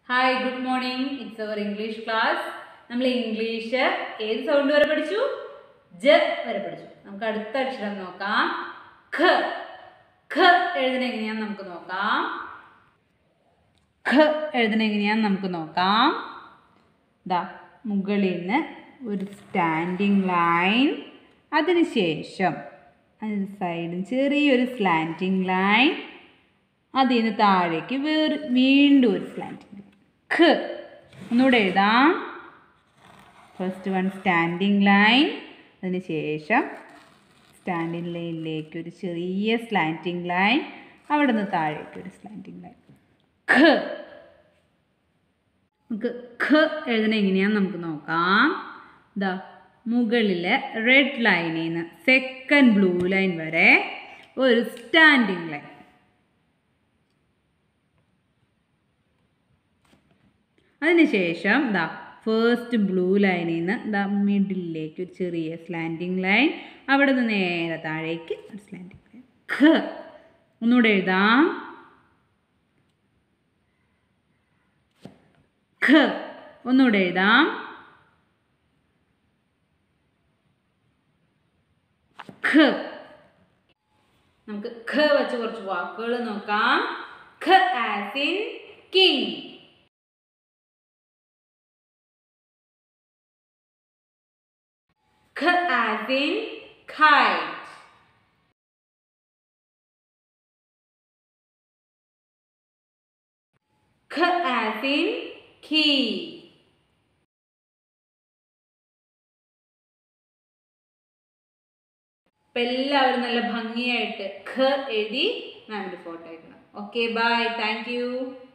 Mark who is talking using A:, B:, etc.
A: hi good morning it's our English class നമ്മൾ English ഏത് sound വരെ പഠിച്ചു ജ വരെ പഠിച്ചു നമുക്ക് അടുത്ത അക്ഷരം നോക്കാം ഖ ഖ എഴുതണ എങ്ങനെയാന്ന് നമുക്ക് നോക്കാം ഖ എഴുതണ എങ്ങനെയാന്ന് നമുക്ക് നോക്കാം ദാ മുകളിൽ നിന്ന് ഒരു സ്റ്റാൻഡിങ് ലൈൻ അതിനുശേഷം അതിന് സൈഡും ചെറിയൊരു സ്ലാൻറ്റിങ് ലൈൻ അതിൽ നിന്ന് താഴേക്ക് വേറെ വീണ്ടും ഒരു സ്ലാൻറ്റിങ് ലൈൻ ഖ ഒന്നുകൂടെ എഴുതാം ഫസ്റ്റ് വൺ സ്റ്റാൻഡിങ് ലൈൻ അതിന് ശേഷം സ്റ്റാൻഡിങ് ലൈനിലേക്ക് ഒരു ചെറിയ സ്ലാൻറ്റിങ് ലൈൻ അവിടെ നിന്ന് താഴേക്ക് ഒരു സ്ലാൻറ്റിങ് ലൈൻ ഖ നമുക്ക് ഖ എഴുതണ എങ്ങനെയാന്ന് നമുക്ക് നോക്കാം ഇതാ മുകളിലെ റെഡ് ലൈനിൽ നിന്ന് സെക്കൻഡ് ബ്ലൂ ലൈൻ വരെ ഒരു സ്റ്റാൻഡിങ് ലൈൻ അതിനുശേഷം ദാ ഫസ്റ്റ് ബ്ലൂ ലൈനിൽ നിന്ന് ദാ മിഡിലേക്ക് ഒരു ചെറിയ സ്ലാൻഡിങ് ലൈൻ അവിടെ നിന്ന് നേരെ താഴേക്ക് ഒരു സ്ലാൻഡിങ് ലൈൻ ഖ ഒന്നുകൂടെ എഴുതാം ഖ ഒന്നുകൂടെ എഴുതാം ഖ നമുക്ക് ഖ വെച്ച് കുറച്ച് വാക്കുകൾ നോക്കാം ഖ ആസ് ഇൻ കിങ് ഖ ആസ് ഇൻ kite ഖ ആസ് ഇൻ key അപ്പം എല്ലാവരും നല്ല ഭംഗിയായിട്ട് ഖ എഴുതി മാമിൻ്റെ ഫോട്ടോ അയക്കണം ഓക്കെ ബൈ താങ്ക് യു